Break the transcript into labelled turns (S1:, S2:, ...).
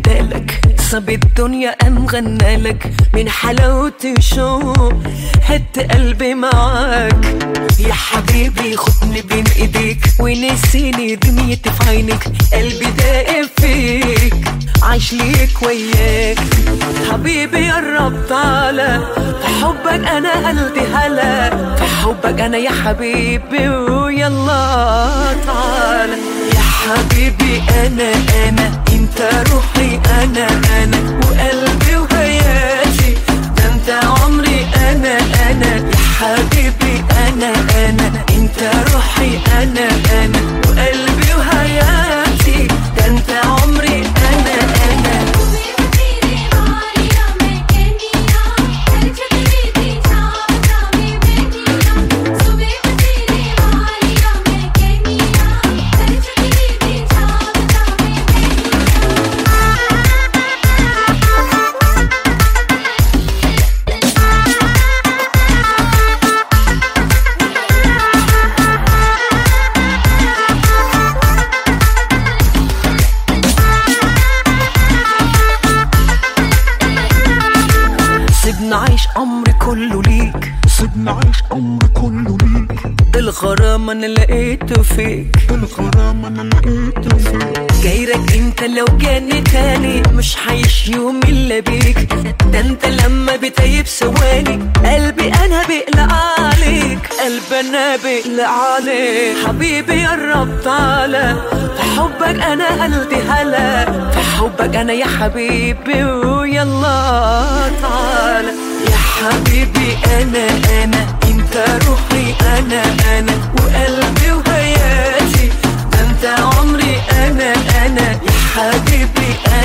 S1: بدالك صب الدنيا قام غنالك من حلاوة الشوق هد قلبي معاك يا حبيبي خدني بين ايديك ونسيني دنيتي في عينك قلبي داقب فيك عايش ليك وياك حبيبي قرب تعالى في حبك انا قلبي هلا في حبك انا يا حبيبي ويلا تعالى يا حبيبي انا انا انت روحي انا انا وقلبي وحياتي ده انت عمري انا انا يا حبيبي انا انا انت روحي انا انا وقلبي وحياتي ده انت عمري انا انا
S2: तेरे वालिया मैं कहनिया हर छतरी दी छावता में बैठिया सुबह तेरे वालिया मैं कहनिया हर छतरी दी छावता में
S1: سيبنا عيش عمري كله ليك
S3: سيبنا عيش عمري كله ليك
S1: ده الغرام انا لقيته فيك
S3: الغرام انا لقيته فيك
S1: غيرك انت لو جاني تاني مش هعيش يوم الا بيك ده انت لما بتيب ثواني قلبي انا بقلق عليك قلبي انا بقلق عليك حبيبي قرب تعالى في حبك انا قلبي هلا في حبك انا يا حبيبي ويلا تعالى يا حبيبي انا انا انت روحي انا انا وقلبي وحياتي ده انت عمري انا انا يا حبيبي